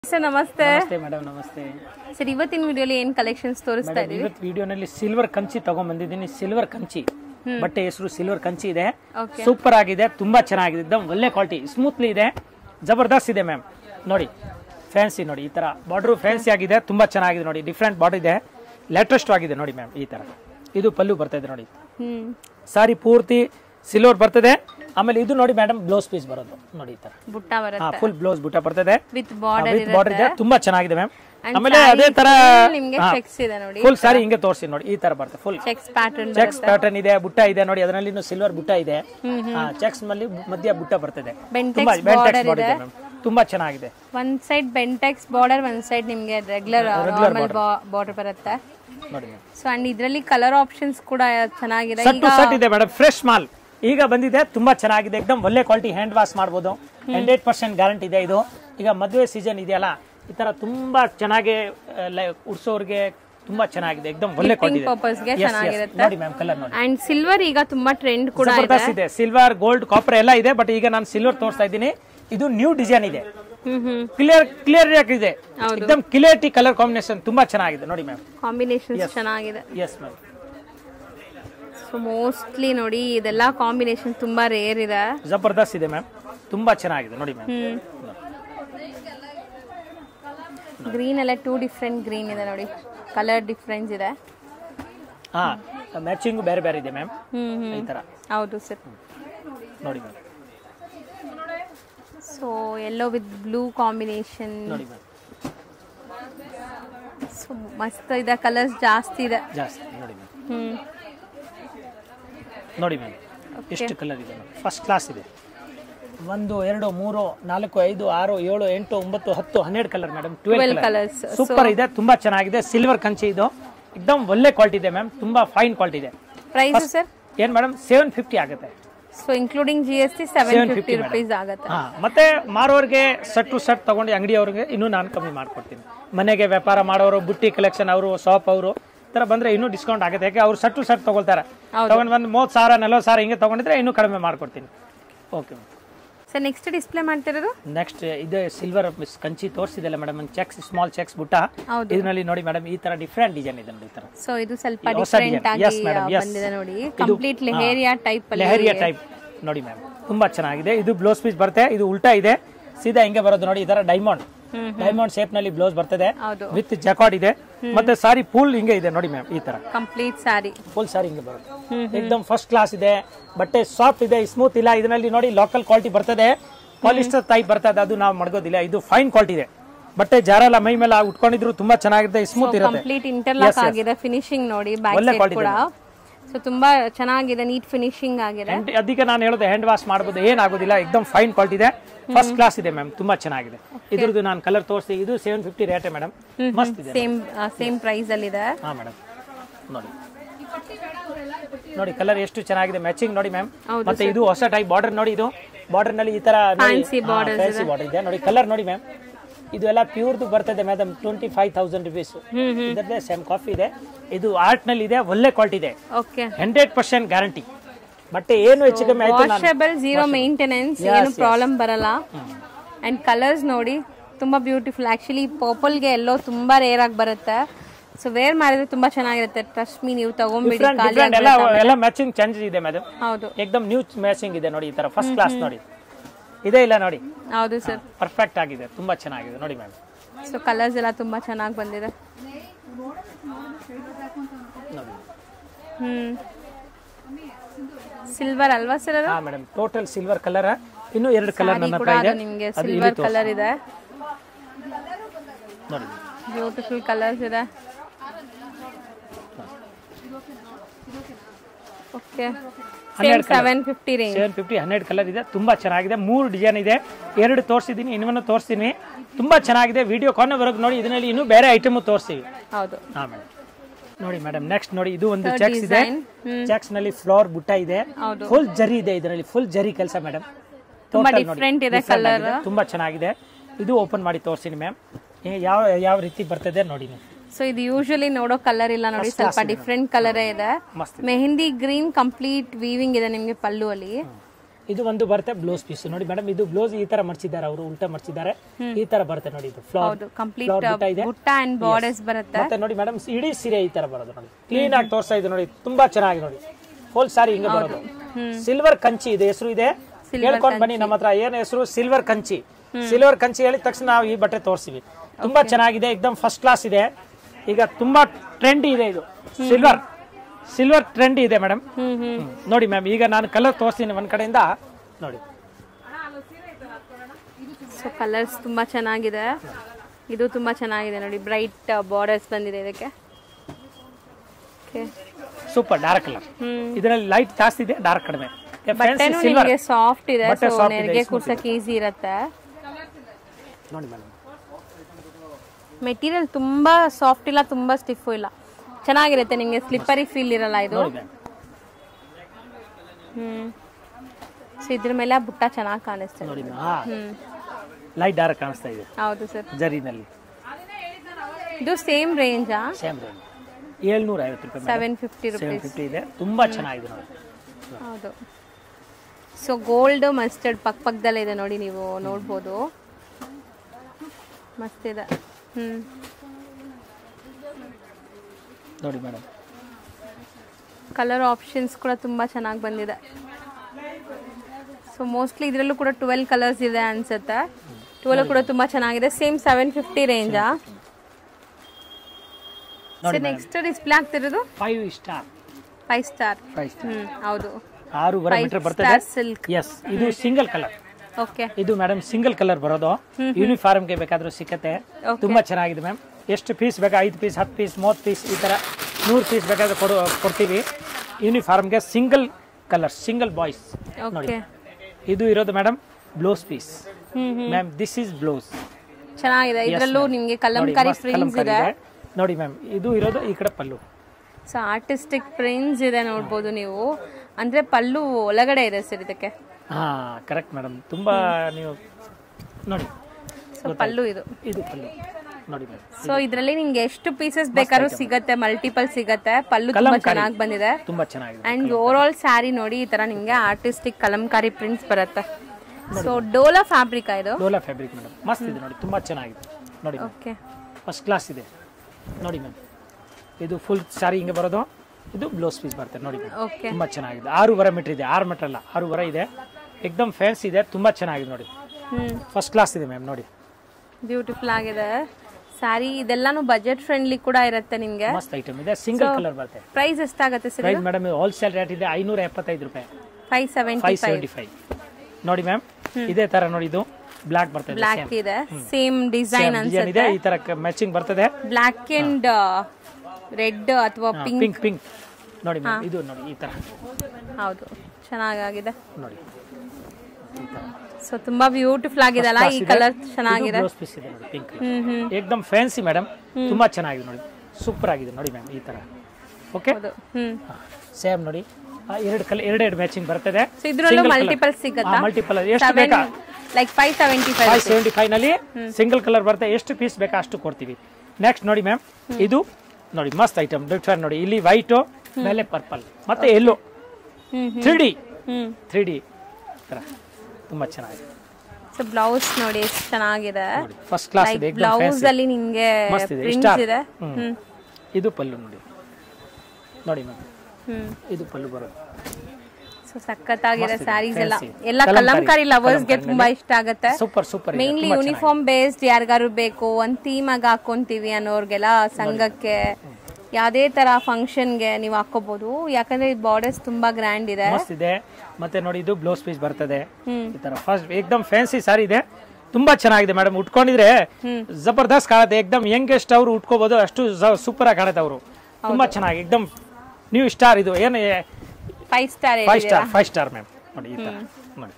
Sir ನಮಸ್ತೆ ನಮಸ್ತೆ madam ನಮಸ್ತೆ ಸರ್ ಇವತ್ತಿನ ವಿಡಿಯೋಲಿ ಏನ್ ಕಲೆಕ್ಷನ್ಸ್ ತೋರಿಸ್ತಾ ಮೇಡಮ್ ಇದೀವಿ ಇವತ್ತು ವಿಡಿಯೋನಲ್ಲಿ ಸಿಲ್ವರ್ ಕಂಚಿ ತಗೊಂಡ್ಬಂದಿದ್ದೀನಿ ಸಿಲ್ವರ್ ಕಂಚಿ ಬಟ್ಟೆ ಹೆಸರು ಸಿಲ್ವರ್ ಕಂಚಿ ಇದೆ ಓಕೆ ಸೂಪರ್ ಆಗಿದೆ ತುಂಬಾ ಚೆನ್ನಾಗಿದೆ एकदम ಒಳ್ಳೆ ಕ್ವಾಲಿಟಿ ಸ್ಮೂತ್ಲಿ ಇದೆ ಜಬರ್ದಸ್ತ್ ಇದೆ ಮ್ಯಾಮ್ ನೋಡಿ ಫ್ಯಾನ್ಸಿ ನೋಡಿ ಈ ತರ ಬಾರ್ಡರ್ ಫ್ಯಾನ್ಸಿ ಆಗಿದೆ ತುಂಬಾ ಚೆನ್ನಾಗಿದೆ ನೋಡಿ ಡಿಫ್ರೆಂಟ್ ಬಾರ್ಡರ್ ಇದೆ ಲೇಟೆಸ್ಟ್ ಆಗಿದೆ ನೋಡಿ ಮ್ಯಾಮ್ ಈ ತರ ಇದು ಪಲ್ಲು ಬರ್ತಾ ಇದೆ ನೋಡಿ ಹ್ಮ್ ಸಾರಿ ಪೂರ್ತಿ ಸಿಲ್ವರ್ ಬರ್ತದೆ ಆಮೇಲೆ ಇದು ನೋಡಿ ಮೇಡಮ್ ಬ್ಲೌಸ್ ಪೀಸ್ ಬರೋದು ನೋಡಿ ಈ ತರ ಬುಟ್ಟ ಹಾ ಬರುತ್ತೆ ಫುಲ್ ಬ್ಲೌಸ್ ಬುಟ್ಟ ಬರ್ತದೆ ವಿತ್ ಬಾರ್ಡರ್ ವಿತ್ ಬಾರ್ಡರ್ ಇದೆ ತುಂಬಾ ಚೆನ್ನಾಗಿದೆ ಮ್ಯಾಮ್ And ಆಮೇಲೆ saree ಅದೇ ತರ full ನಿಮ್ಗೆ ಚೆಕ್ಸ್ ಇದೆ ನೋಡಿ ಫುಲ್ ಸಾರಿ ಹಿಂಗೆ ತೋರಿಸಿ ನೋಡಿ ಈ ತರ ಬರುತ್ತೆ full checks pattern checks pattern ಇದೆ ಬುಟ್ಟ ಇದೆ ನೋಡಿ ಅದರಲ್ಲಿ ಸಿಲ್ವರ್ ಬುಟ್ಟ ಇದೆ ಚೆಕ್ಸ್ ನಲ್ಲಿ ಮಧ್ಯ ಬುಟ್ಟ ಬರ್ತದೆ Bentex ತುಂಬಾ border ಬೆಂಟೆಕ್ಸ್ ಬಾರ್ಡರ್ ಇದೆ ಮ್ಯಾಮ್ ತುಂಬಾ ಚೆನ್ನಾಗಿದೆ ಒಂದ್ ಸೈಡ್ ಬೆಂಟೆಕ್ಸ್ ಬಾರ್ಡರ್ ಒಂದ್ ಸೈಡ್ ನಿಮ್ಗೆ ರೆಗ್ಯುಲರ್ ನಾರ್ಮಲ್ ಬಾರ್ಡರ್ ಬರುತ್ತೆ ನೋಡಿ ಮ್ಯಾಮ್ ಸೊ ಅಂಡ್ ಇದರಲ್ಲಿ ಕಲರ್ ಆಪ್ಷನ್ಸ್ ಕೂಡ ಚೆನ್ನಾಗಿದೆ ಸಟ್ ಟು ಸಟ್ ಇದೆ ಮೇಡಮ್ ಫ್ರೆಶ್ ಮಾಲ್ ಈಗ ಬಂದಿದೆ ತುಂಬಾ ಚೆನ್ನಾಗಿದೆ ಎಕ್ದಮ್ ಒಳ್ಳೆ ಕ್ವಾಲಿಟಿ ಹ್ಯಾಂಡ್ ವಾಶ್ ಮಾಡ್ಬೋದು ಹಂಡ್ರೆಡ್ ಪರ್ಸೆಂಟ್ ಗ್ಯಾರಂಟಿ ಇದೆ ಇದು ಈಗ ಮದುವೆ ಸೀಸನ್ ಇದೆಯಲ್ಲ ಈ ತರ ತುಂಬಾ ಚೆನ್ನಾಗಿ ಉಡ್ಸೋರ್ಗೆ ತುಂಬಾ ಚೆನ್ನಾಗಿದೆ ಎಕ್ದಮ್ ಒಳ್ಳೆ ಕ್ವಾಲಿಟಿ purpose ಗೆ ಚೆನ್ನಾಗಿರುತ್ತೆ. ನೋಡಿ ಮ್ಯಾಮ್ ಕಲರ್ ನೋಡಿ ಅಂಡ್ ಸಿಲ್ವರ್ ಈಗ ತುಂಬಾ ಟ್ರೆಂಡ್ ಕೂಡ ಇದೆ ಜಬರ್ದಸ್ತ್ ಇದೆ ಸಿಲ್ವರ್ ಗೋಲ್ಡ್ ಕಾಪರ್ ಎಲ್ಲ ಇದೆ ಬಟ್ ಈಗ ನಾನು ಸಿಲ್ವರ್ ತೋರಿಸ್ತಾ ಇದ್ದೀನಿ ಇದು ನ್ಯೂ ಡಿಸೈನ್ ಇದೆ ಹ್ಮ್ ಹ್ಮ್ ಕ್ಲಿಯರ್ ಕ್ಲಿಯರ್ ಇದೆ ಎಕ್ದಮ್ ಕ್ಲಿಯರಿಟಿ ಕಲರ್ ಕಾಂಬಿನೇಷನ್ ತುಂಬಾ ಚೆನ್ನಾಗಿದೆ ನೋಡಿ ಮ್ಯಾಮ್ ಕಾಂಬಿನೇಷನ್ಸ್ ಚೆನ್ನಾಗಿದೆ ಎಸ್ ಮ್ಯಾಮ್ ಸೊ ಮೋಸ್ಟ್ಲಿ ನೋಡಿ ಇದೆಲ್ಲ ಕಾಂಬಿನೇಷನ್ ತುಂಬಾ ರೇರ್ ಇದೆ ಜಬರ್ದಸ್ತ್ ಇದೆ ಮ್ಯಾಮ್ ತುಂಬಾ ಚೆನ್ನಾಗಿದೆ ನೋಡಿ ಮ್ಯಾಮ್ ಹ್ಮ್ ಗ್ರೀನ್ ಎಲ್ಲ ಟೂ ಡಿಫ್ರೆಂಟ್ ಗ್ರೀನ್ ಇದೆ ನೋಡಿ ಕಲರ್ ಡಿಫ್ರೆನ್ಸ್ ಇದೆ ಹಾ ಮ್ಯಾಚಿಂಗ್ ಬೇರೆ ಬೇರೆ ಇದೆ ಮ್ಯಾಮ್ ಹ್ಮ್ ಹ್ಮ್ ಈ ತರ ಹೌದು ಸರ್ ನೋಡಿ ma'am so yellow with blue combination ನೋಡಿ ಮ್ಯಾಮ್ ಸೊ ಮಸ್ತ್ ಇದೆ ಕಲರ್ಸ್ ಜಾಸ್ತಿ ಇದೆ ಜಾಸ್ತಿ ನೋಡಿ ಮ್ಯಾಮ್ ಹ್ಮ್ ನೋಡಿ ಮ್ಯಾಮ್ ಎಷ್ಟು ಕಲರ್ ಇದೆ ಮ್ಯಾಮ್ ಫಸ್ಟ್ ಕ್ಲಾಸ್ ಇದೆ ಒಂದು ಎರಡು ಮೂರು ನಾಲ್ಕು ಐದು ಆರು ಏಳು ಎಂಟು ಒಂಬತ್ತು ಹತ್ತು ಹನ್ನೆರಡು colour madam twelve colour colours super ಇದೆ ತುಂಬಾ ಚೆನ್ನಾಗಿದೆ ಸಿಲ್ವರ್ ಕಂಚಿ ಇದು ಎಕ್ದಮ್ ಒಳ್ಳೆ ಕ್ವಾಲಿಟಿ ಇದೆ ಮ್ಯಾಮ್ ತುಂಬಾ ಫೈನ್ ಕ್ವಾಲಿಟಿ ಇದೆ ಪ್ರೈಸ್ ಸರ್ ಏನ್ ಮೇಡಮ್ ಸೆವೆನ್ ಫಿಫ್ಟಿ ಆಗುತ್ತೆ so including G S T seven fifty rupees ಆಗುತ್ತೆ ಹಾ ಮತ್ತೆ ಮಾರೋರಿಗೆ ಸಟ್ ಟು ಸಟ್ ತಗೊಂಡು ಅಂಗಡಿಯವ್ರಿಗೆ ಇನ್ನೂ ನಾನು ಕಮ್ಮಿ ಮಾಡ್ಕೊಡ್ತೀನಿ ಮನೆಗೆ ವ್ಯಾಪಾರ ಮಾಡೋರು ಬುಟ್ಟಿ ಕಲೆಕ್ಷನ್ ಅವರು ಶಾಪ್ ಅವರು ತರ ಬಂದ್ರೆ ಇನ್ನೂ ಡಿಸ್ಕೌಂಟ್ ಆಗುತ್ತೆ ಯಾಕೆ ಅವ್ರು ಸಟ್ ಟು ಸಟ್ ತಗೊಳ್ತಾರೆ ತಗೊಂಡು ಬಂದು ಮೂವತ್ತು ಸಾವಿರ ನಲ್ವತ್ತು ಸಾವಿರ ಹಿಂಗೆ ತಗೊಂಡಿದ್ರೆ ಇನ್ನೂ ಕಡಿಮೆ ಮಾಡ್ಕೊಡ್ತೀನಿ ಓಕೆ ಸರ್ ನೆಕ್ಸ್ಟ್ ಡಿಸ್ಪ್ಲೇ ಮಾಡ್ತಿರೋದು ನೆಕ್ಸ್ಟ್ ಇದು ಸಿಲ್ವರ್ ಕಂಚಿ ತೋರಿಸಿದಲ್ಲ ಮೇಡಮ್ ಚೆಕ್ಸ್ ಸ್ಮಾಲ್ ಚೆಕ್ಸ್ ಬುಟ್ಟ ಹೌದು. ಇದರಲ್ಲಿ ನೋಡಿ ಮೇಡಮ್ ಈ ತರ ಡಿಫ್ರೆಂಟ್ ಡಿಸೈನ್ ಇದೆ ನೋಡಿ ಈ ತರ ಸೊ ಇದು ಸ್ವಲ್ಪ ಹೊಸ ಡಿಫ್ರೆಂಟ್ design. ಆಗಿ Yes, madam, yes. ಬಂದಿದೆ ನೋಡಿ ಕಂಪ್ಲೀಟ್ ಲೆಹೇರಿಯಾ ಟೈಪ್ ಅಲ್ಲಿ ಲೆಹರಿಯಾ ಟೈಪ್ ನೋಡಿ ಮ್ಯಾಮ್ ತುಂಬಾ ಚೆನ್ನಾಗಿದೆ ಇದು ಬ್ಲೌಸ್ ಪೀಸ್ ಬರುತ್ತೆ ಇದು ಉಲ್ಟಾ ಇದೆ ಸೀದಾ ಹಿಂಗೆ ಬರೋದು ನೋಡಿ ಈ ತರ ಡೈಮಂಡ್ ಡೈಮಂಡ್ ಶೇಪ್ ನಲ್ಲಿ ಬ್ಲೌಸ್ ಬರ್ತದೆ ಹೌದು ವಿತ್ ಜಕಾಡ್ ಇದೆ ಮತ್ತೆ ಸಾರಿ ಫುಲ್ ಹಿಂಗೆ ಇದೆ ನೋಡಿ ಮ್ಯಾಮ್ ಈ ತರ ಕಂಪ್ಲೀಟ್ ಸ್ಯಾರಿ ಫುಲ್ ಸಾರಿ ಹಿಂಗೆ ಬರುತ್ತೆ ಎಕ್ದಮ್ ಫಸ್ಟ್ ಕ್ಲಾಸ್ ಇದೆ ಬಟ್ಟೆ ಸಾಫ್ಟ್ ಇದೆ ಸ್ಮೂತ್ ಇಲ್ಲ ಇದರಲ್ಲಿ ನೋಡಿ ಲೋಕಲ್ ಕ್ವಾಲಿಟಿ ಬರ್ತದೆ ಪಾಲಿಸ್ಟರ್ ಟೈಪ್ ಬರ್ತದೆ ಅದು ನಾವು ಮಡಗೋದಿಲ್ಲ ಇದು ಫೈನ್ ಕ್ವಾಲಿಟಿ ಇದೆ ಬಟ್ಟೆ ಜಾರಲ್ಲ ಮೈ ಮೇಲೆ ಉಟ್ಕೊಂಡಿದ್ರು ತುಂಬಾ ಚೆನ್ನಾಗಿರುತ್ತೆ ಸ್ಮೂತ್ ಇರುತ್ತೆ ಕಂಪ್ಲೀಟ್ ಇಂಟರ್ಲಾಕ್ ಆಗಿದೆ ಫಿನಿಶಿಂಗ್ ನೋಡಿ ಬ್ಯಾಕ್ ಒಳ್ಳೆ ಸೈಡ್ quality ಕೂಡ ಸೊ ತುಂಬಾ ಚೆನ್ನಾಗಿದೆ ನೀಟ್ ಫಿನಿಶಿಂಗ್ ಆಗಿದೆ And ಅದಕ್ಕೆ ನಾನು ಹೇಳೋದು ಹ್ಯಾಂಡ್ ವಾಶ್ ಮಾಡ್ಬೋದು ಏನಾಗೋದಿಲ್ಲ ಎಕ್ದಮ್ ಫೈನ್ ಕ್ವಾಲಿಟಿ ಇದೆ ಫಸ್ಟ್ ಕ್ಲಾಸ್ ಇದೆ ಮ್ಯಾಮ್ ತುಂಬಾ ಚೆನ್ನಾಗಿದೆ ಇದ್ರದ್ದು ನಾನು ಕಲರ್ ತೋರಿಸಿ ಇದು ಸೆವೆನ್ ಫಿಫ್ಟಿ ರೇಟ್ ಮೇಡಮ್ ಮಸ್ತ್ ಇದೆ ಸೇಮ್ ಸೇಮ್ ಪ್ರೈಸ್ ಅಲ್ಲಿ ಇದೆ ಹಾ ಮೇಡಮ್ ನೋಡಿ ನೋಡಿ ಕಲರ್ ಎಷ್ಟು ಚೆನ್ನಾಗಿದೆ ಮ್ಯಾಚಿಂಗ್ ನೋಡಿ ಮ್ಯಾಮ್ ಹೌದು ಮತ್ತೆ ಇದು ಹೊಸ ಟೈಪ್ ಬಾರ್ಡರ್ ನೋಡಿ ಇದು ಬಾರ್ಡರ್ ನಲ್ಲಿ ಈ ತರ Fancy borders ಫ್ಯಾನ್ಸಿ ಬಾರ್ಡರ್ ಇದೆ ನೋಡಿ ಕಲರ್ ನೋಡಿ ಮ್ಯಾಮ್ ಇದು ಎಲ್ಲ ಪ್ಯೂರ್ದು ಬರ್ತದೆ madam twenty five thousand rupees ಇದರಲ್ಲೇ ಸೇಮ್ ಕಾಫಿ ಇದೆ ಇದು ಆರ್ಟ್ ನಲ್ಲಿ ಇದೆ ಒಳ್ಳೆ ಕ್ವಾಲಿಟಿ ಇದೆ ಓಕೆ ಹಂಡ್ರೆಡ್ ಪರ್ಸೆಂಟ್ ಗ್ಯಾರಂಟಿ ಬಟ್ಟೆ ಏನು ಹೆಚ್ಚು ಕಮ್ಮಿ ಆಯ್ತು ನಾನು ವಾಷಬಲ್ ಜೀರೋ ಮೇಂಟೆನೆನ್ಸ್ ಏನು ಪ್ರಾಬ್ಲಮ್ ಬರಲ್ಲ ಅಂಡ್ ಕಲರ್ಸ್ ನೋಡಿ ತುಂಬಾ ಬ್ಯೂಟಿಫುಲ್ ಆಕ್ಚುಲಿ ಗೆ ಎಲ್ಲೋ ತುಂಬಾ ರೇರ್ ಆಗಿ ಬರುತ್ತೆ ಸೊ ವೇರ್ ಮಾಡಿದ್ರೆ ತುಂಬಾ ಚೆನ್ನಾಗಿರುತ್ತೆ ಟ್ರಸ್ಟ್ ಮೀ ನೀವು ತಗೊಂಬಿಡಿ ಡಿಫ್ರೆಂಟ್ ಖಾಲಿ ಡಿಫ್ರೆಂಟ್ ಎಲ್ಲ ಎಲ್ಲ ಮ್ಯಾಚಿಂಗ್ ಚೇಂಜ್ ಇದೆ ಮೇಡಮ್ ಹೌದು ಏಕದಮ್ ನ್ಯೂ ಮ್ಯಾಚಿಂಗ್ ಇದೆ ನೋಡಿ ಈ ತರ ಫಸ್ಟ್ ಕ್ಲಾಸ್ ನೋಡಿ ಇದೆ ಇಲ್ಲ ನೋಡಿ ಹೌದು ಸರ್ ಪರ್ಫೆಕ್ಟ್ ಆಗಿದೆ ತುಂಬಾ ಚೆನ್ನಾಗಿದೆ ನೋಡಿ ಮ್ಯಾಮ್ ಸೊ ಕಲರ್ಸ್ ಎಲ್ಲ ತುಂಬಾ ಚೆನ್ನಾಗಿ ಬಂದಿದೆ ನೋಡಿ ಹ್ಮ್ ಸಿಲ್ವರ್ ಅಲ್ವಾ ಸರ್ ಅದು ಹಾ ಮೇಡಮ್ ಟೋಟಲ್ ಸಿಲ್ವರ್ ಕಲರ್ ಇನ್ನು ಎರಡು ಕಲರ್ ನನ್ನ ಕೂಡ ಹತ್ರ ಅದು ಇದೆ ನಿಮ್ಗೆ ಅದು ಇಲ್ಲಿ ಸಿಲ್ವರ್ ತೋರ್ಸಿ. ಕಲರ್ ಇದೆ ನೋಡಿ ಬ್ಯೂಟಿಫುಲ್ ಕಲರ್ಸ್ ಇದೆ okay same seven fifty range seven fifty hundred colour ಇದೆ ತುಂಬಾ ಚೆನ್ನಾಗಿದೆ ಮೂರು ಡಿಸೈನ್ ಇದೆ ಎರಡು ತೋರಿಸಿದ್ದೀನಿ ಇನ್ನೊಂದು ತೋರಿಸ್ತೀನಿ ತುಂಬಾ ಚೆನ್ನಾಗಿದೆ ವಿಡಿಯೋ ಕೊನೆವರೆಗೂ ನೋಡಿ ಇದರಲ್ಲಿ ಇನ್ನೂ ಬೇರೆ ಐಟಮ್ ತೋರಿಸ್ತೀವಿ ಹೌದು ಹಾ ಮೇಡಮ್ ನೋಡಿ ಮೇಡಮ್ ನೆಕ್ಸ್ಟ್ ನೋಡಿ ಇದು ಒಂದು ಚೆಕ್ಸ್ ಇದೆ design. ಚೆಕ್ಸ್ ನಲ್ಲಿ ಫ್ಲವರ್ ಬುಟ್ಟ ಇದೆ ಹೌದು. ಫುಲ್ ಜರಿ ಇದೆ ಇದರಲ್ಲಿ ಫುಲ್ ಜರಿ ಕೆಲಸ ಮೇಡಮ್ ತುಂಬಾ different ಇದೆ colour. ತುಂಬಾ ಚೆನ್ನಾಗಿದೆ ಇದು ಓಪನ್ ಮಾಡಿ ತೋರಿಸ್ತೀನಿ ಮ್ಯಾಮ್ ಯಾವ ಯಾವ ರೀತಿ ಬರ್ತದೆ ನೋಡಿ ನೀವು ಸೊ ಇದು ಯೂಶಲಿ ನೋಡೋ ಕಲರ್ ಇಲ್ಲ ನೋಡಿ ಸ್ವಲ್ಪ ಡಿಫ್ರೆಂಟ್ ಕಲರೇ ಇದೆ ಮಸ್ತ್ ಮೆಹಂದಿ ಗ್ರೀನ್ ಕಂಪ್ಲೀಟ್ ವೀವಿಂಗ್ ಇದೆ ನಿಮ್ಗೆ ಪಲ್ಲು ಅಲ್ಲಿ ಇದು ಒಂದು ಬರುತ್ತೆ ಬ್ಲೌಸ್ ಪೀಸ್ ನೋಡಿ ಮೇಡಮ್ ಇದು ಬ್ಲೌಸ್ ಈ ತರ ಮರ್ಚಿದ್ದಾರೆ ಅವರು ಉಲ್ಟಾ ಮರ್ಚಿದ್ದಾರೆ ಈ ತರ ಬರುತ್ತೆ ನೋಡಿ ಇದು ಫ್ಲವರ್ ಹೌದು ಕಂಪ್ಲೀಟ್ ಫ್ಲವರ್ ಬುಟ್ಟ ಇದೆ ಬುಟ್ಟ ಅಂಡ್ ಬಾರ್ಡರ್ಸ್ ಬರುತ್ತೆ ಮತ್ತೆ ನೋಡಿ ಮೇಡಮ್ ಇಡೀ ಸೀರೆ ಈ ತರ ಬರೋದು ನೋಡಿ ಕ್ಲೀನ್ ಆಗಿ ತೋರಿಸ್ತಾ ಇದೆ ನೋಡಿ ತುಂಬಾ ಚೆನ್ನಾಗಿ ನೋಡಿ ಹೋಲ್ ಸಾರಿ ಹಿಂಗೆ ಬರೋದು ಸಿಲ್ವರ್ ಕಂಚಿ ಇದೆ ಹೆಸರು ಇದೆ ಹೇಳ್ಕೊಂಡು ಬನ್ನಿ ನಮ್ಮ ಹತ್ರ ಏನ್ ಹೆಸರು ಸಿಲ್ವರ್ ಕಂಚಿ ಸಿಲ್ವರ್ ಕಂಚಿ ಹೇಳಿದ ತಕ್ಷಣ ನಾವು ಈ ಬಟ್ಟೆ ತೋರಿಸ್ತೀವಿ ತುಂಬಾ ಚೆನ್ನಾಗಿದೆ ಎಕ್ದಮ್ ಫಸ್ಟ್ ಕ್ಲಾಸ್ ಇದೆ ಈಗ ತುಂಬಾ ಟ್ರೆಂಡ್ ಇದೆ ಇದು ಸಿಲ್ವರ್ ಸಿಲ್ವರ್ ಟ್ರೆಂಡ್ ಇದೆ ಮೇಡಮ್ ಹ್ಮ್ ಹ್ಮ್ ನೋಡಿ ಮ್ಯಾಮ್ ಈಗ ನಾನು ಕಲರ್ ತೋರಿಸ್ತೀನಿ ಒಂದ್ ಕಡೆಯಿಂದ ನೋಡಿ ಸೊ ಕಲರ್ಸ್ ತುಂಬಾ ಚೆನ್ನಾಗಿದೆ ಇದು ತುಂಬಾ ಚೆನ್ನಾಗಿದೆ ನೋಡಿ ಬ್ರೈಟ್ ಬಾರ್ಡರ್ಸ್ ಬಂದಿದೆ ಇದಕ್ಕೆ okay super dark colour hmm ಇದರಲ್ಲಿ ಲೈಟ್ ಜಾಸ್ತಿ ಇದೆ ಡಾರ್ಕ್ ಕಡಿಮೆ ಬಟ್ಟೆನೂ ಸಿಲ್ವರ್ ನಿಮಗೆ ಸಾಫ್ಟ್ ಇದೆ ಬಟ್ಟೆ ಸೊ soft ಇದೆ, ನೆರಿಗೆ smooth ಕೂರ್ಸಕ್ಕೆ ಈಸಿ ಇರುತ್ತೆ ನೋಡಿ ಮೇಡಮ್ ಮೆಟೀರಿಯಲ್ ತುಂಬಾ ಸಾಫ್ಟ್ ಇಲ್ಲ ತುಂಬಾ ಸ್ಟಿಫ್ ಇಲ್ಲ ಚೆನ್ನಾಗಿರುತ್ತೆ ನಿಮಗೆ ಸ್ಲಿಪ್ಪರಿ ಫೀಲ್ ಇರಲ್ಲ ಇದು ನೋಡಿ ಮ್ಯಾಮ್ ಹ್ಮ್ ಸೊ ಇದ್ರ ಮೇಲೆ ಬುಟ್ಟ ಚೆನ್ನಾಗಿ ಕಾಣಿಸ್ತದೆ ನೋಡಿ ಮ್ಯಾಮ್ ಹಾ ಹ್ಮ್ ಲೈಟ್ ಡಾರ್ಕ್ ಕಾಣಿಸ್ತಾ ಇದೆ ಹೌದು ಸರ್ ಜರಿನಲ್ಲಿ ಇದು ಸೇಮ್ ರೇಂಜಾ ಸೇಮ್ ರೇಂಜ್ ಏಳ್ನೂರ ಐವತ್ತು ರೂಪಾಯಿ seven fifty seven rupees fifty ಇದೆ ತುಂಬಾ ಚೆನ್ನಾಗಿದೆ ನೋಡಿ ಹೌದು ಸೊ ಗೋಲ್ಡ್ ಮಸ್ಟರ್ಡ್ ಪಕ್ಕ ಪಕ್ಕದಲ್ಲೇ ಇದೆ ನೋಡಿ ನೀವು ನೋಡ್ಬೋದು ಮಸ್ತ್ ಇದೆ ಹ್ಮ್ ನೋಡಿ ಮೇಡಮ್ ಕಲರ್ ಆಪ್ಷನ್ಸ್ ಕೂಡ ತುಂಬಾ ಚೆನ್ನಾಗಿ ಬಂದಿದೆ ಸೊ ಮೋಸ್ಟ್ಲಿ ಇದರಲ್ಲೂ ಕೂಡ ಟ್ವೆಲ್ ಕಲರ್ಸ್ ಇದೆ ಅನ್ಸುತ್ತೆ ಟ್ವೆಲ್ ಕೂಡ ತುಂಬಾ ಚೆನ್ನಾಗಿದೆ ಸೇಮ್ ಸೆವೆನ್ ಫಿಫ್ಟಿ ರೇಂಜಾ ಸೊ ನೆಕ್ಸ್ಟ್ ಡಿಸ್ಪ್ಲೇ ಆಗ್ತಿರೋದು five star five star five star hmm ಹೌದು ಆರೂವರೆ ಫೈವ್ ಮೀಟರ್ ಬರ್ತದೆ ಸ್ಟಾರ್ ಸಿಲ್ಕ್ ಎಸ್ ಇದು ಸಿಂಗಲ್ ಕಲರ್ ಓಕೆ ಇದು ಮೇಡಮ್ ಸಿಂಗಲ್ ಕಲರ್ ಬರೋದು ಯೂನಿಫಾರ್ಮ್ಗೆ ಬೇಕಾದ್ರೂ ಸಿಕ್ಕತ್ತೆ Okay. ತುಂಬಾ ಚೆನ್ನಾಗಿದೆ ಮ್ಯಾಮ್ ಎಷ್ಟು ಪೀಸ್ ಬೇಕಾ ಐದು ಪೀಸ್ ಹತ್ತು ಪೀಸ್ ಮೂವತ್ತು ಪೀಸ್ ಈ ಥರ ನೂರು ಪೀಸ್ ಬೇಕಾದ್ರೆ ಕೊಡು ಕೊಡ್ತೀವಿ ಯೂನಿಫಾರ್ಮ್ಗೆ ಸಿಂಗಲ್ ಕಲರ್ ಸಿಂಗಲ್ ಬಾಯ್ಸ್ ನೋಡಿ ಓಕೆ ಇದು ಇರೋದು madam blouse piece hmm hmm ma'am this is blouse ಚೆನ್ನಾಗಿದೆ ಇದರಲ್ಲೂ ನಿಮಗೆ ಕಲಂಕಾರಿ ಫ್ರಿಂಗ್ಸ್ ಇದೆ ನೋಡಿ ಮ್ಯಾಮ್ ಇದು ಇರೋದು ಈ ಕಡೆ ಪಲ್ಲು ಸೊ ಆರ್ಟಿಸ್ಟಿಕ್ ಪ್ರಿಂಟ್ಸ್ ಇದೆ ನೋಡ್ಬೋದು ನೀವು ಅಂದ್ರೆ ಪಲ್ಲು ಒಳಗಡೆ ಇದೆ ಸರ್ ಇದಕ್ಕೆ ಹಾ ಕರೆಕ್ಟ್ ಮೇಡಮ್ ತುಂಬಾ ನೀವು ನೋಡಿ ಸೊ ಪಲ್ಲು ಇದು ಇದು ಪಲ್ಲು ನೋಡಿ ಮ್ಯಾಮ್ ಸೊ ಇದರಲ್ಲಿ ನಿಮ್ಗೆ ಎಷ್ಟು ಪೀಸಸ್ ಬೇಕಾದ್ರೂ ಸಿಗತ್ತೆ ಮಲ್ಟಿಪಲ್ ಸಿಗತ್ತೆ ಪಲ್ಲು ತುಂಬಾ ಕಲಂಕಾರಿ. ಚೆನ್ನಾಗಿ ಬಂದಿದೆ ತುಂಬಾ ಚೆನ್ನಾಗಿದೆ ಅಂಡ್ ಓವರ್ ಆಲ್ ಸ್ಯಾರಿ ನೋಡಿ ಈ ತರ ನಿಮ್ಗೆ ಆರ್ಟಿಸ್ಟಿಕ್ ಕಲಂಕಾರಿ ಪ್ರಿಂಟ್ಸ್ ಬರುತ್ತೆ ಸೊ ಡೋಲಾ ಫ್ಯಾಬ್ರಿಕ್ ಇದು ಡೋಲಾ ಫ್ಯಾಬ್ರಿಕ್ ಮೇಡಮ್ ಮಸ್ತ್ ಇದೆ ನೋಡಿ ತುಂಬಾ ಚೆನ್ನಾಗಿದೆ ನೋಡಿ ಓಕೆ ಫಸ್ಟ್ ಕ್ಲಾಸ್ ಇದೆ ನೋಡಿ ಮ್ಯಾಮ್ ಇದು ಫುಲ್ ಸಾರಿ ಹಿಂಗೆ ಬರೋದು ಇದು ಬ್ಲೌಸ್ ಪೀಸ್ ಬರುತ್ತೆ ನೋಡಿ ಮ್ಯಾಮ್ ಓಕೆ ತುಂಬಾ ಚೆನ್ನಾಗಿದೆ ಆರೂವರೆ ಮೀಟರ್ ಇದೆ ಆರು ಮೀಟರ್ ಅಲ್ಲ ಆರೂವರೆ ಇದೆ ಎಕ್ದಮ್ ಫ್ಯಾನ್ಸ್ ಇದೆ ತುಂಬಾ ಚೆನ್ನಾಗಿದೆ ನೋಡಿ ಹ್ಮ್ ಫಸ್ಟ್ ಕ್ಲಾಸ್ ಇದೆ ಮ್ಯಾಮ್ ನೋಡಿ ಬ್ಯೂಟಿಫುಲ್ ಆಗಿದೆ ಸ್ಯಾರಿ ಇದೆಲ್ಲಾನು ಬಜೆಟ್ ಫ್ರೆಂಡ್ಲಿ ಕೂಡ ಇರುತ್ತೆ ನಿಮ್ಗೆ ಮಸ್ತ್ ಐಟಮ್ ಇದೆ ಸಿಂಗಲ್ ಕಲರ್ ಬರುತ್ತೆ ಪ್ರೈಸ್ ಎಷ್ಟಾಗತ್ತೆ sir price madam wholesale rate ಇದೆ ಐನೂರ ಎಪ್ಪತ್ತೈದು ರೂಪಾಯಿ five seventy five five seventy five ನೋಡಿ ಮ್ಯಾಮ್ ಇದೇ ತರ ನೋಡಿ ಇದು ಬ್ಲಾಕ್ ಬರ್ತದೆ ಬ್ಲ್ಯಾಕ್ ಇದೆ ಸೇಮ್ ಡಿಸೈನ್ ಡಿಸೈನ್ ಇದೆ ಅನ್ಸುತ್ತೆ ಈ ತರ ಮ್ಯಾಚಿಂಗ್ ಬರ್ತದೆ ಬ್ಲ್ಯಾಕ್ ಅಂಡ್ ರೆಡ್ ಅಥವಾ ಪಿಂಕ್ ಪಿಂಕ್ ಪಿಂಕ್ ನೋಡಿ ಮ್ಯಾಮ್ ಇದು ನೋಡಿ ಈ ತರ ಹೌದು ಚೆನ್ನಾಗಾಗಿದೆ ನೋಡಿ ಈ ತರ ಸೊ ತುಂಬಾ ಬ್ಯೂಟಿಫುಲ್ ಆಗಿದೆಲ್ಲ ಈ ಕಲರ್ ಚೆನ್ನಾಗಿದೆ ಬ್ಲೌಸ್ ಪೀಸ್ ಇದೆ ನೋಡಿ ಪಿಂಕ್ ಹ್ಮ್ ಹ್ಮ್ ಏಕ್ದಮ್ ಫ್ಯಾನ್ಸಿ ಮೇಡಮ್ ತುಂಬಾ ಚೆನ್ನಾಗಿದೆ ನೋಡಿ ಸೂಪರ್ ಆಗಿದೆ ನೋಡಿ ಮ್ಯಾಮ್ ಈ ತರ ಓಕೆ ಹೌದು ಹ್ಮ್ ಸೇಮ್ ನೋಡಿ ಆ, ಎರಡು ಕಲರ್ ಎರಡೆರಡು ಮ್ಯಾಚಿಂಗ್ ಬರ್ತದೆ ಸೊ ಇದ್ರಲ್ಲೂ ಮಲ್ಟಿಪಲ್ ಸಿಗುತ್ತಾ ಮಲ್ಟಿಪಲ್ ಎಷ್ಟು ಸೆವೆನ್ ಬೇಕಾ like five seventy five five seventy five ನಲ್ಲಿ ಸಿಂಗಲ್ ಕಲರ್ ಬರುತ್ತೆ ಎಷ್ಟು ಪೀಸ್ ಬೇಕಾ ಅಷ್ಟು ಕೊಡ್ತೀವಿ ನೆಕ್ಸ್ಟ್ ನೋಡಿ ಮ್ಯಾಮ್ ಇದು ನೋಡಿ ಮಸ್ತ್ ಐಟಮ್ ಡಿಫ್ರೆಂಟ್ ನೋಡಿ ಇಲ್ಲಿ ವೈಟು ಮೇಲೆ ಪರ್ಪಲ್ ಮತ್ತೆ yellow hmm three D hmm three D ತುಂಬಾ ಚೆನ್ನಾಗಿದೆ ಸೊ ಬ್ಲೌಸ್ ನೋಡಿ ಎಷ್ಟು ಚೆನ್ನಾಗಿದೆ ನೋಡಿ ಫಸ್ಟ್ ಕ್ಲಾಸ್ ಇದೆ ಲೈಕ್ ಎಕ್ದಮ್ ಬ್ಲೌಸ್ ಫ್ಯಾನ್ಸಿ ಅಲ್ಲಿ ನಿಮ್ಗೆ ಮಸ್ತ್ ಇದೆ ಪ್ರಿಂಟ್ಸ್ ಸ್ಟಾರ್ ಇದೆ ಹ್ಮ್. ಹ್ಮ್ ಇದು ಪಲ್ಲು ನೋಡಿ ನೋಡಿ ಮ್ಯಾಮ್ ಹ್ಮ್ ಇದು ಪಲ್ಲು ಬರೋದು ಸೊ ಸಖತ್ತಾಗಿದೆ ಮಸ್ತ್ ಇದೆ, ಸ್ಯಾರೀಸ್ ಎಲ್ಲ fancy. ಎಲ್ಲ ಕಲಂಕಾರಿ, ಕಲಂಕಾರಿ ಲವರ್ಸ್ಗೆ ಕಲಂಕಾರಿ ತುಂಬಾ ಇಷ್ಟ ಆಗುತ್ತೆ super super mainly uniform based ಯಾರಿಗಾರು ಬೇಕು ಒಂದ್ ಥೀಮ್ ಆಗಿ ಹಾಕೊಂತೀವಿ ಅನ್ನೋರ್ಗೆಲ್ಲ ಸಂಘಕ್ಕೆ ಯಾವ್ದೇ ತರ ಫಂಕ್ಷನ್ಗೆ ನೀವು ಹಾಕೋಬಹುದು ಯಾಕಂದ್ರೆ ಈ ಬಾರ್ಡರ್ಸ್ ತುಂಬಾ ಗ್ರ್ಯಾಂಡ್ ಇದೆ ಮಸ್ತ್ ಇದೆ ಮತ್ತೆ ನೋಡಿ ಇದು ಬ್ಲೌಸ್ ಪೀಸ್ ಬರ್ತದೆ ಹ್ಮ್ ಈ ತರ ಫಸ್ಟ್ ಏಕ್ದಮ್ ಫ್ಯಾನ್ಸಿ ಸಾರಿ ಇದೆ ತುಂಬಾ ಚೆನ್ನಾಗಿದೆ ಮೇಡಮ್ ಉಟ್ಕೊಂಡಿದ್ರೆ ಜಬರ್ದಸ್ತ್ ಕಾಣುತ್ತೆ ಏಕ್ದಮ್ ಯಂಗೆಸ್ಟ್ ಅವರು ಉಟ್ಕೋಬಹುದು ಅಷ್ಟು ಸೂಪರ್ ಆಗಿ ಕಾಣುತ್ತೆ ಅವರು ತುಂಬಾ ಚೆನ್ನಾಗಿ ಏಕ್ದಮ್ ನ್ಯೂ ಸ್ಟಾರ್ ಇದು ಏನು five star five star five star ma'am ನೋಡಿ ಈ ತರ ನೋಡಿ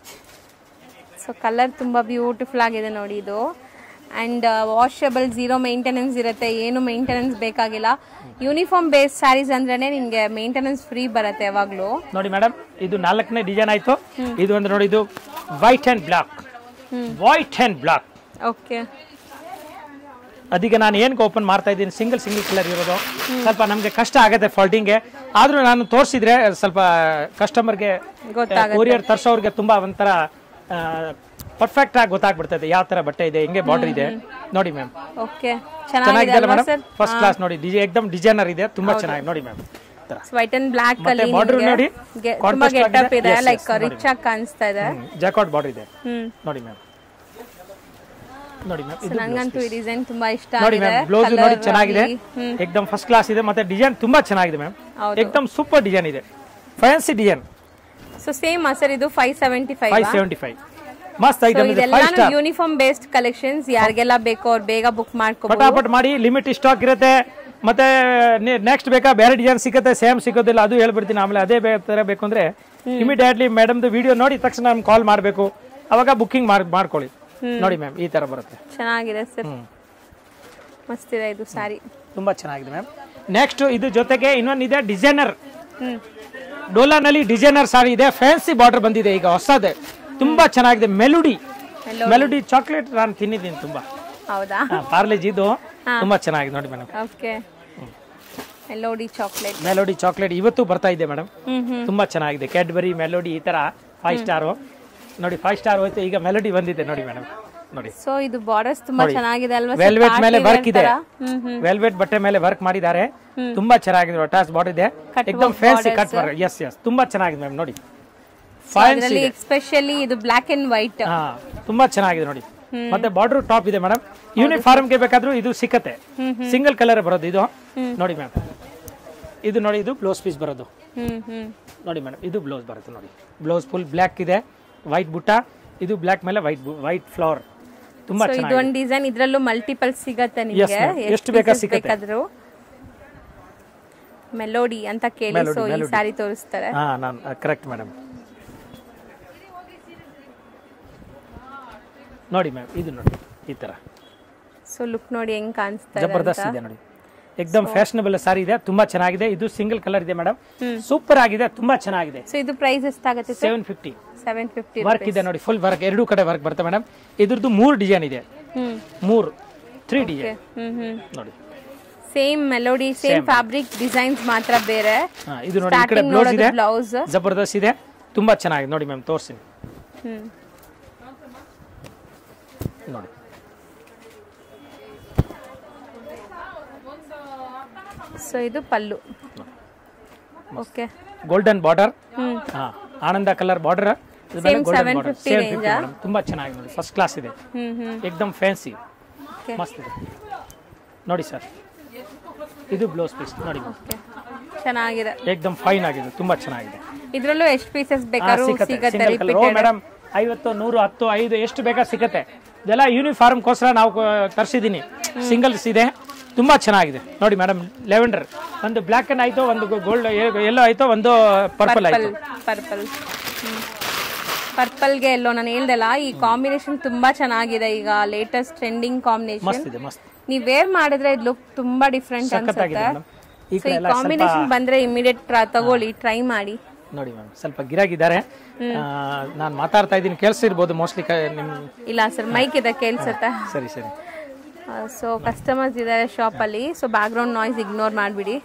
ಸೊ ಕಲರ್ ತುಂಬಾ ಬ್ಯೂಟಿಫುಲ್ ಆಗಿದೆ ನೋಡಿ ಇದು ಅಂಡ್ ವಾಷಬಲ್ ಝೀರೋ ಮೇಂಟೆನೆನ್ಸ್ ಇರುತ್ತೆ ಏನು ಮೇಂಟೆನೆನ್ಸ್ ಬೇಕಾಗಿಲ್ಲ ಯೂನಿಫಾರ್ಮ್ ಬೇಸ್ ಸ್ಯಾರೀಸ್ ಅಂದ್ರೇನೆ ನಿಮ್ಗೆ ಮೇಂಟೆನೆನ್ಸ್ ಫ್ರೀ ಬರುತ್ತೆ ಯಾವಾಗ್ಲೂ ನೋಡಿ ಮೇಡಮ್ ಇದು ನಾಲ್ಕನೇ ಡಿಸೈನ್ ಆಯ್ತು ಇದು ಒಂದು ನೋಡಿ ಇದು white and black white and black okay ಅದಕ್ಕೆ ನಾನು ಏನಕ್ಕೆ ಓಪನ್ ಮಾಡ್ತಾ ಇದ್ದೀನಿ ಸಿಂಗಲ್ ಸಿಂಗಲ್ ಕಲರ್ ಇರೋದು ಸ್ವಲ್ಪ ನಮಗೆ ಕಷ್ಟ ಆಗುತ್ತೆ ಫಾಲ್ಟಿಂಗ್ಗೆ ಆದರೂ ನಾನು ತೋರಿಸಿದ್ರೆ ಸ್ವಲ್ಪ ಕಸ್ಟಮರ್ಗೆ ಗೊತ್ತಾಗುತ್ತೆ. ಕೊರಿಯರ್ ತರ್ಸೋರ್ಗೆ ತುಂಬಾ ಒಂಥರ ಪರ್ಫೆಕ್ಟ್ ಆಗಿ ಗೊತ್ತಾಗ್ಬಿಡ್ತದೆ ಯಾವ ತರ ಬಟ್ಟೆ ಇದೆ ಹೆಂಗೆ ಬಾರ್ಡರ್ ಇದೆ ನೋಡಿ ಮ್ಯಾಮ್ ಓಕೆ ಚೆನ್ನಾಗಿದೆ ಚೆನ್ನಾಗಿದೆ ಅಲ್ವಾ ಮೇಡಮ್ ಸರ್ ಫಸ್ಟ್ ಕ್ಲಾಸ್ ನೋಡಿ ಡಿಜೆ ಎಕ್ದಮ್ ಡಿಸೈನರ್ ಇದೆ ತುಂಬಾ ಚೆನ್ನಾಗಿ ನೋಡಿ ಮ್ಯಾಮ್ ವೈಟ್ ಅಂಡ್ ಬ್ಲಾಕ್ ಅಲ್ಲಿ border ನೋಡಿ, ನಿಮ್ಗೆ ತುಂಬಾ contrast ಗೆಟಪ್ ಆಗಿದೆ. ಇದೆ Yes, ಲೈಕ್ yes, ನೋಡಿ. ರಿಚ್ ಆಗಿ ಕಾಣಿಸ್ತಾ ಇದೆ ಜಾಕಾಟ್ ಬಾರ್ಡರ್ ಇದೆ ಹ್ಮ್ ನೋಡಿ ಮ್ಯಾಮ್ ನೋಡಿ ಮ್ಯಾಮ್ So, ನಂಗಂತೂ ಈ ಡಿಸೈನ್ ತುಂಬಾ ಇಷ್ಟ ನೋಡಿ ಆಗಿದೆ ಮ್ಯಾಮ್ ಬ್ಲೌಸ್ ನೋಡಿ Colour ಚೆನ್ನಾಗಿದೆ ಆಗ್ಲಿ. ಹ್ಮ್ ಎಕ್ದಮ್ ಫಸ್ಟ್ ಕ್ಲಾಸ್ ಇದೆ ಮತ್ತೆ ಡಿಸೈನ್ ತುಂಬಾ ಚೆನ್ನಾಗಿದೆ ಮ್ಯಾಮ್ ಹೌದು. ಎಕ್ದಮ್ ಸೂಪರ್ ಡಿಸೈನ್ ಇದೆ fancy design so same sir ಇದು five seventy five five seventy five ಮಸ್ತ್ ಐಟಮ್ ಇದೆ ಫೈವ್ ಇದೆಲ್ಲಾನು ಸ್ಟಾರ್ ಯೂನಿಫಾರ್ಮ್ ಬೇಸ್ಡ್ ಕಲೆಕ್ಷನ್ಸ್ ಯಾರಿಗೆಲ್ಲ ಬೇಕೋ ಅವ್ರು ಬೇಗ ಬುಕ್ ಮಾಡ್ಕೋಬಹುದು ಪಟಾಪಟ್ ಮಾಡಿ ಲಿಮಿಟ್ ಸ್ಟಾಕ್ ಇರುತ್ತೆ ಮತ್ತೆ ನೆಕ್ಸ್ಟ್ ಬೇಕಾ ಬೇರೆ ಡಿಸೈನ್ ಸಿಗುತ್ತೆ ಸೇಮ್ ಸಿಗೋದಿಲ್ಲ ಅದು ಹೇಳ್ಬಿಡ್ತೀನಿ ಆಮೇಲೆ ಅದೇ ಬೇ ತರ ಬೇಕು ಅಂದ್ರೆ ಇಮಿಡಿಯೇಟ್ಲಿ ಮೇಡಮ್ದು ವಿಡಿಯೋ ನೋಡಿ ತಕ್ಷಣ ನಮ್ಗೆ ಕಾಲ್ ಮಾಡಬೇಕು ಅವಾಗ ಬುಕ್ಕಿಂಗ್ ಮಾಡಿ ಮಾಡ್ಕೊಳ್ಳಿ ನೋಡಿ ಮ್ಯಾಮ್ ಈ ತರ ಬರುತ್ತೆ ಚೆನ್ನಾಗಿದೆ ಸರ್ ಹ್ಮ್. ಮಸ್ತಿದೆ ಇದು ಸಾರಿ ತುಂಬಾ ಚೆನ್ನಾಗಿದೆ ಮ್ಯಾಮ್ ನೆಕ್ಸ್ಟ್ ಇದು ಜೊತೆಗೆ ಇನ್ನೊಂದಿದೆ ಡಿಸೈನರ್ ಹ್ಮ್ ಡೋಲಾನಲ್ಲಿ ಡಿಸೈನರ್ ಸಾರಿ ಇದೆ ಫ್ಯಾನ್ಸಿ ಬಾರ್ಡರ್ ಬಂದಿದೆ ಈಗ ಹೊಸದೇ ತುಂಬಾ ಚೆನ್ನಾಗಿದೆ ಮೆಲುಡಿ Melody. ಮೆಲುಡಿ ಚಾಕ್ಲೇಟ್ ನಾನು ತಿನ್ನಿದ್ದೀನಿ ತುಂಬಾ ಹೌದಾ ಪಾರ್ಲೇಜ್ ಇದು ತುಂಬಾ ಚೆನ್ನಾಗಿದೆ ನೋಡಿ madam okay Melody chocolate Melody chocolate ಇವತ್ತು ಬರ್ತಾ ಇದೆ ಮೇಡಮ್ ಹ್ಮ್ ಹ್ಮ್ ತುಂಬಾ ಚೆನ್ನಾಗಿದೆ ಕ್ಯಾಡ್ಬರಿ ಮೆಲೋಡಿ ಈ ತರ ಫೈವ್ ಸ್ಟಾರು ನೋಡಿ ಫೈವ್ ಸ್ಟಾರ್ ಹೋಯ್ತು ಈಗ ಮೆಲೋಡಿ ಬಂದಿದೆ ನೋಡಿ ಮೇಡಮ್ ನೋಡಿ ಸೊ ಇದು ಬಾರ್ಡರ್ಸ್ ತುಂಬಾ ಚೆನ್ನಾಗಿದೆ ಅಲ್ವಾ sir? ವೆಲ್ವೆಟ್ ಮೇಲೆ Party ವರ್ಕ್ wear ಇದೆ ತರ? ಹ್ಮ್ ಹ್ಮ್ ವೆಲ್ವೆಟ್ ಬಟ್ಟೆ ಮೇಲೆ ವರ್ಕ್ ಮಾಡಿದ್ದಾರೆ ತುಂಬಾ ಚೆನ್ನಾಗಿದೆ ಅಟಾಚ್ ಬಾರ್ಡರ್ ಇದೆ Cut ಎಕ್ದಮ್ work ಫ್ಯಾನ್ಸಿ borders. Cut work yes yes ತುಂಬಾ ಚೆನ್ನಾಗಿದೆ ಮ್ಯಾಮ್ ನೋಡಿ So, ಫೈನ್ಸ್ ಅದ್ರಲ್ಲಿ ಇದೆ ಎಸ್ಪೆಷಲಿ ಇದು ಬ್ಲಾಕ್ ಅಂಡ್ ವೈಟ್ ಹಾ ತುಂಬಾ ಚೆನ್ನಾಗಿದೆ ನೋಡಿ ಮತ್ತೆ ಬಾರ್ಡರ್ ಟಾಪ್ ಇದೆ ಮೇಡಮ್ ಯೂನಿಫಾರ್ಮ್ ಗೆ ಬೇಕಾದ್ರೂ ಇದು ಸಿಕ್ಕತ್ತೆ ಸಿಂಗಲ್ ಕಲರ್ ಬರೋದು ಇದು ನೋಡಿ ಮ್ಯಾಮ್ ಇದು ನೋಡಿ ಇದು ಬ್ಲೌಸ್ ಪೀಸ್ ಬರೋದು ಹ್ಮ್ ಹ್ಮ್ ನೋಡಿ ಮೇಡಮ್ ಇದು ಬ್ಲೌಸ್ ಬರುತ್ತೆ ನೋಡಿ ಬ್ಲೌಸ್ ಫುಲ್ ಬ್ಲ್ಯಾಕ್ ಇದೆ ವೈಟ್ ಬುಟ್ಟ ಇದು ಬ್ಲ್ಯಾಕ್ ಮೇಲೆ ವೈಟ್ ವೈಟ್ ಫ್ಲವರ್ ತುಂಬಾ ಸೊ ಇದು ಚೆನ್ನಾಗಿದೆ ಒಂದ್ ಡಿಸೈನ್ ಇದ್ರಲ್ಲೂ ಮಲ್ಟಿಪಲ್ ಸಿಗತ್ತೆ ನಿಮ್ಗೆ ma'am. ಎಷ್ಟು ಬೇಕಾ ಸಿಗತ್ತೆ. ಬೇಕಾದ್ರು ಮೆಲೋಡಿ ಅಂತ ಕೇಳಿ Melody, ಸೊ ಈ melody. ಸಾರಿ ತೋರಿಸ್ತಾರೆ ಹಾ ನಾನು ಕರೆಕ್ಟ್ ಮೇಡಮ್ ನೋಡಿ ಮ್ಯಾಮ್ ಇದು ನೋಡಿ ಈ ತರ ಸೊ ಲುಕ್ ನೋಡಿ ಹೆಂಗ್ ಕಾಣಿಸ್ತಾ ಇದೆ ಜಬರ್ದಸ್ತ್ ಇದೆ ನೋಡಿ ಎಕ್ದಮ್ ಫ್ಯಾಷನಬಲ್ ಸಾರಿ ಇದೆ ತುಂಬಾ ಚೆನ್ನಾಗಿದೆ ಇದು ಸಿಂಗಲ್ ಕಲರ್ ಇದೆ ಮೇಡಮ್ ಸೂಪರ್ ಆಗಿದೆ ತುಂಬಾ ಚೆನ್ನಾಗಿದೆ ಸೊ ಇದು ಪ್ರೈಸ್ ಎಷ್ಟಾಗುತ್ತೆ sir seven fifty seven fifty work ಇದೆ ನೋಡಿ ಫುಲ್ ವರ್ಕ್ ಎರಡೂ ಕಡೆ ವರ್ಕ್ ಬರುತ್ತೆ ಮೇಡಮ್ ಇದ್ರದ್ದು ಮೂರು ಡಿಸೈನ್ ಇದೆ ಹ್ಮ್ ಮೂರು ತ್ರೀ ಡಿಸೈನ್ ಹ್ಮ್ ಹ್ಮ್ ನೋಡಿ same Melody same fabric designs ಮಾತ್ರ ಬೇರೆ ಹಾ, ಇದು ನೋಡಿ ಈ ಕಡೆ ಸ್ಟಾರ್ಟಿಂಗ್ ಬ್ಲೌಸ್ ಇದೆ ನೋಡೋದು ಬ್ಲೌಸ್ ಜಬರ್ದಸ್ತ್ ಇದೆ ತುಂಬಾ ಚೆನ್ನಾಗಿದೆ ನೋಡಿ ಮ್ಯಾಮ್ ತೋರಿಸಿ ಹ್ಮ್ ನೋಡಿ ಸೊ ಇದು pallu okay golden border hmm ಹಾ ಆನಂದ ಕಲರ್ ಬಾರ್ಡರ್ Same 750 range ಆ? ತುಂಬಾ ಚೆನ್ನಾಗಿದೆ ನೋಡಿ ಫಸ್ಟ್ ಕ್ಲಾಸ್ ಇದೆ ಹ್ಮ್ ಹ್ಮ್ ಎಕ್ದಮ್ ಫ್ಯಾನ್ಸಿ ಓಕೆ ಮಸ್ತ್ ಇದೆ ನೋಡಿ ಸರ್ ಇದು ಬ್ಲೌಸ್ ಪೀಸ್ ನೋಡಿ ಓಕೆ ಚೆನ್ನಾಗಿದೆ ಎಕ್ದಮ್ ಫೈನ್ ಆಗಿದೆ ತುಂಬಾ ಚೆನ್ನಾಗಿದೆ ಇದ್ರಲ್ಲೂ ಎಷ್ಟು ಪೀಸಸ್ ಹಾ, ಬೇಕಾದ್ರೂ ಸಿಕ್ಕತ್ತೆ ಸಿಗತ್ತೆ ಸಿಂಗಲ್ ಕಲರ್ ಓ ರಿಪೀಟೆಡ್ ಮೇಡಮ್ ಐವತ್ತು ನೂರು ಹತ್ತು ಐದು ಎಷ್ಟು ಬೇಕಾ ಸಿಕ್ಕತ್ತೆ ಇದೆಲ್ಲ ಯೂನಿಫಾರ್ಮ್ಗೋಸ್ಕರ ನಾವು ತರಿಸಿದ್ದೀನಿ ಸಿಂಗಲ್ಸ್ ಇದೆ ತುಂಬಾ ಚೆನ್ನಾಗಿದೆ ನೋಡಿ ಮೇಡಮ್ ಲೆವೆಂಡರ್ ಒಂದು ಬ್ಲ್ಯಾಕ್ ಅಂಡ್ ಆಯ್ತು ಒಂದು ಗೋಲ್ಡ್ ಎಲ್ಲೋ ಆಯ್ತು ಒಂದು ಪರ್ಪಲ್ ಆಯ್ತು ಪರ್ಪಲ್ ಪರ್ಪಲ್ಗೆ ಎಲ್ಲೋ ನಾನು ಹೇಳ್ದಲ್ಲ ಈ ಕಾಂಬಿನೇಷನ್ ತುಂಬಾ ಚೆನ್ನಾಗಿದೆ ಈಗ ಲೇಟೆಸ್ಟ್ ಟ್ರೆಂಡಿಂಗ್ ಕಾಂಬಿನೇಷನ್ ಮಸ್ತ್ ಇದೆ ಮಸ್ತ್ ನೀವ್ ವೇರ್ ಮಾಡಿದ್ರೆ ಇದು ಲುಕ್ ತುಂಬಾ ಡಿಫ್ರೆಂಟ್ ಸಖತ್ತಾಗಿದೆ ಅನ್ಸುತ್ತೆ ಮೇಡಮ್ ಈ ಸೊ ಕಡೆ ಈ ಎಲ್ಲ ಸ್ವಲ್ಪ ಕಾಂಬಿನೇಷನ್ ಬಂದ್ರೆ ಇಮಿಡಿಯೇಟ್ ತಗೊಳ್ಳಿ ಟ್ರೈ ಮಾಡಿ ನೋಡಿ ಮ್ಯಾಮ್ ಸ್ವಲ್ಪ ಗಿರಾಗಿದ್ದಾರೆ ನಾನು ಮಾತಾಡ್ತಾ ಇದ್ದೀನಿ ಕೇಳಿಸಿರ್ಬೋದು ಮೋಸ್ಟ್ಲಿ ನಿಮ್ ಇಲ್ಲ ಸರ್ ಮೈಕ್ ಇದೆ ಕೇಳ್ಸತ್ತ ಸರಿ ಸರಿ ಸೊ ಕಸ್ಟಮರ್ಸ್ ಇದ್ದಾರೆ ಶಾಪ್ ಅಲ್ಲಿ so background noise ignore ಮಾಡ್ಬಿಡಿ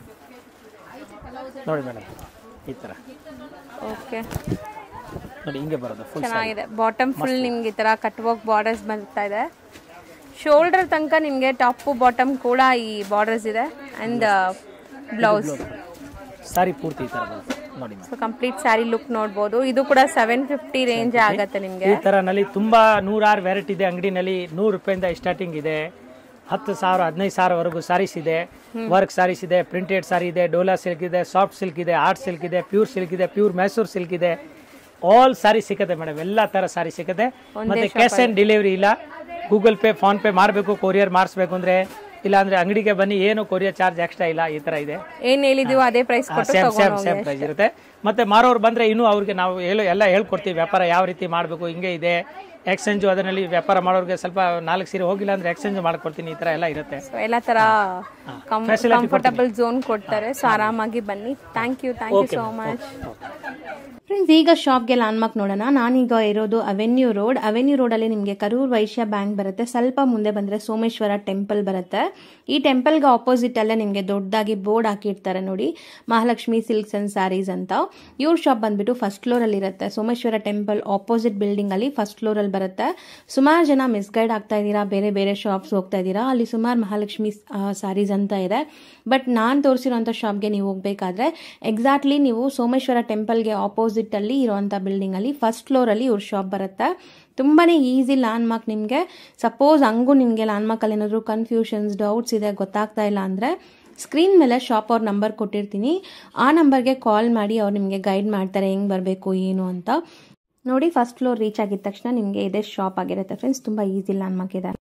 ನೋಡಿ ಮೇಡಮ್ ಈ ಥರ ಓಕೆ ನೋಡಿ ಹಿಂಗೆ ಬರೋದು ಫುಲ್ ಚೆನ್ನಾಗಿದೆ ಬಾಟಮ್ ಫುಲ್ ನಿಮ್ಗೆ ಈ ತರ ಕಟ್ ವರ್ಕ್ ಬಾರ್ಡರ್ಸ್ ಬರ್ತಾ ಇದೆ ಶೋಲ್ಡರ್ ತನಕ ನಿಮ್ಗೆ ಟಾಪ್ ಬಾಟಮ್ ಕೂಡ ಈ ಬಾರ್ಡರ್ಸ್ ಇದೆ ಅಂಡ್ ಬ್ಲೌಸ್ ಸಾರಿ ಪೂರ್ತಿ ಈ ಥರ ಬರುತ್ತೆ ನೋಡಿ ma'am so complete sari look ನೋಡ್ಬೋದು ಇದು ಕೂಡ ಸೆವೆನ್ ಫಿಫ್ಟಿ ರೇಂಜ್ ಆಗತ್ತೆ ನಿಮ್ಗೆ ಈ ತರನಲ್ಲಿ ತುಂಬಾ ನೂರಾರು ವೆರೈಟಿ ಇದೆ ಅಂಗಡಿನಲ್ಲಿ ನೂರು ರೂಪಾಯಿಂದ ಸ್ಟಾರ್ಟಿಂಗ್ ಇದೆ ಹತ್ತು ಸಾವಿರ ಹದಿನೈದು ಸಾವಿರವರೆಗೂ ಸಾರೀಸ್ ಇದೆ ವರ್ಕ್ ಸಾರೀಸ್ ಇದೆ ಪ್ರಿಂಟೆಡ್ ಸಾರಿ ಇದೆ ಡೋಲಾ ಸಿಲ್ಕ್ ಇದೆ ಸಾಫ್ಟ್ ಸಿಲ್ಕ್ ಇದೆ ಆರ್ಟ್ ಸಿಲ್ಕ್ ಇದೆ ಪ್ಯೂರ್ ಸಿಲ್ಕ್ ಇದೆ ಪ್ಯೂರ್ ಮೈಸೂರು ಸಿಲ್ಕ್ ಇದೆ ಆಲ್ ಸಾರಿ ಸಿಕ್ಕತ್ತೆ ಮೇಡಮ್ ಎಲ್ಲ ತರ ಸಾರಿ ಸಿಕ್ಕತ್ತೆ ಮತ್ತೆ ಕ್ಯಾಶ್ ಆನ್ ಡೆಲಿವರಿ ಇಲ್ಲ ಗೂಗಲ್ ಪೇ ಫೋನ್ ಪೇ ಮಾಡಬೇಕು ಕೊರಿಯರ್ ಮಾಡಿಸ್ಬೇಕು ಅಂದ್ರೆ ಇಲ್ಲ ಅಂದ್ರೆ ಅಂಗಡಿಗೆ ಬನ್ನಿ ಏನು ಕೊರಿಯರ್ ಚಾರ್ಜ್ ಎಕ್ಸ್ಟ್ರಾ ಇಲ್ಲ ಈ ತರ ಇದೆ ಏನ್ ಹೇಳಿದೀವೋ ಅದೇ ಪ್ರೈಸ್ ಕೊಟ್ಟು ಸೇಮ್ ಸೇಮ್ ತಗೊಂಡು ಸೇಮ್ ಪ್ರೈಸ್ ಇರುತ್ತೆ ಮತ್ತೆ ಮಾರೋರು ಬಂದ್ರೆ ಇನ್ನೂ ಅವ್ರಿಗೆ ನಾವು ಹೇಳು ಎಲ್ಲ ಹೇಳ್ಕೊಡ್ತೀವಿ ವ್ಯಾಪಾರ ಯಾವ ರೀತಿ ಮಾಡಬೇಕು ಹಿಂಗೆ ಇದೆ ಎಕ್ಸ್ಚೇಂಜು ಅದರಲ್ಲಿ ವ್ಯಾಪಾರ ಮಾಡೋರಿಗೆ ಸ್ವಲ್ಪ ನಾಲ್ಕು ಸೀರೆ ಹೋಗಿಲ್ಲ ಅಂದ್ರೆ ಎಕ್ಸ್ಚೇಂಜ್ ಮಾಡ್ಕೊಡ್ತೀನಿ ಈ ತರ ಎಲ್ಲ ಇರುತ್ತೆ ಸೊ ಎಲ್ಲ ತರ Facility ಕಂಫರ್ಟಬಲ್ ಝೋನ್ ಕೊಡ್ತಾರೆ ಸೊ ಆರಾಮಾಗಿ ಬನ್ನಿ thank you thank you so much okay friends ಈಗ ಶಾಪ್ಗೆ ಲ್ಯಾಂಡ್ಮಾರ್ಕ್ ನೋಡೋಣ ನಾನೀಗ ಇರೋದು ಅವೆನ್ಯೂ ರೋಡ್ ಅವೆನ್ಯೂ ರೋಡಲ್ಲಿ ನಿಮಗೆ ಕರೂರ್ ವೈಶ್ಯ ಬ್ಯಾಂಕ್ ಬರುತ್ತೆ ಸ್ವಲ್ಪ ಮುಂದೆ ಬಂದರೆ ಸೋಮೇಶ್ವರ ಟೆಂಪಲ್ ಬರುತ್ತೆ ಈ ಟೆಂಪಲ್ಗೆ ಆಪೋಸಿಟ್ ಅಲ್ಲೇ ನಿಮಗೆ ದೊಡ್ಡದಾಗಿ ಬೋರ್ಡ್ ಹಾಕಿರ್ತಾರೆ ನೋಡಿ ಮಹಾಲಕ್ಷ್ಮಿ ಸಿಲ್ಕ್ಸ್ ಅಂಡ್ ಸ್ಯಾರೀಸ್ ಅಂತ ಇವ್ರ ಶಾಪ್ ಬಂದ್ಬಿಟ್ಟು ಫಸ್ಟ್ ಫ್ಲೋರಲ್ಲಿ ಇರುತ್ತೆ ಸೋಮೇಶ್ವರ ಟೆಂಪಲ್ ಆಪೋಸಿಟ್ ಬಿಲ್ಡಿಂಗ್ ಅಲ್ಲಿ ಫಸ್ಟ್ ಫ್ಲೋರಲ್ಲಿ ಬರುತ್ತೆ ಸುಮಾರು ಜನ ಮಿಸ್ಗೈಡ್ ಆಗ್ತಾ ಇದ್ದೀರಾ ಬೇರೆ ಬೇರೆ ಶಾಪ್ಸ್ ಹೋಗ್ತಾ ಇದ್ದೀರಾ ಅಲ್ಲಿ ಸುಮಾರು ಮಹಾಲಕ್ಷ್ಮಿ ಸ್ಯಾರೀಸ್ ಅಂತ ಇದೆ ಬಟ್ ನಾನು ತೋರಿಸಿರೋಂಥ ಶಾಪ್ಗೆ ನೀವು ಹೋಗಬೇಕಾದ್ರೆ ಎಕ್ಸಾಕ್ಟ್ಲಿ ನೀವು ಸೋಮೇಶ್ವರ ಟೆಂಪಲ್ಗೆ ಆಪೋಸಿಟ್ ಅಲ್ಲಿ ಇರುವಂಥ ಬಿಲ್ಡಿಂಗ್ ಅಲ್ಲಿ ಫಸ್ಟ್ ಫ್ಲೋರ್ ಅಲ್ಲಿ ಇವ್ರ ಶಾಪ್ ಬರುತ್ತೆ ತುಂಬಾನೇ ಈಸಿ ಲ್ಯಾಂಡ್ ಮಾರ್ಕ್ ನಿಮಗೆ ಸಪೋಸ್ ಹಂಗೂ ನಿಮಗೆ ಲ್ಯಾಂಡ್ ಮಾರ್ಕ್ ಅಲ್ಲಿ ಏನಾದರೂ ಕನ್ಫ್ಯೂಷನ್ಸ್ ಡೌಟ್ಸ್ ಇದೆ ಗೊತ್ತಾಗ್ತಾ ಇಲ್ಲ ಅಂದ್ರೆ ಸ್ಕ್ರೀನ್ ಮೇಲೆ ಶಾಪ್ ಅವ್ರ ನಂಬರ್ ಕೊಟ್ಟಿರ್ತೀನಿ ಆ ನಂಬರ್ಗೆ ಕಾಲ್ ಮಾಡಿ ಅವ್ರು ನಿಮಗೆ ಗೈಡ್ ಮಾಡ್ತಾರೆ ಹೆಂಗೆ ಬರಬೇಕು ಏನು ಅಂತ ನೋಡಿ ಫಸ್ಟ್ ಫ್ಲೋರ್ ರೀಚ್ ಆಗಿದ ತಕ್ಷಣ ನಿಮಗೆ ಇದೇ ಶಾಪ್ ಆಗಿರುತ್ತೆ ಫ್ರೆಂಡ್ಸ್ ತುಂಬ ಈಸಿ ಲ್ಯಾಂಡ್ ಮಾರ್ಕ್ ಇದೆ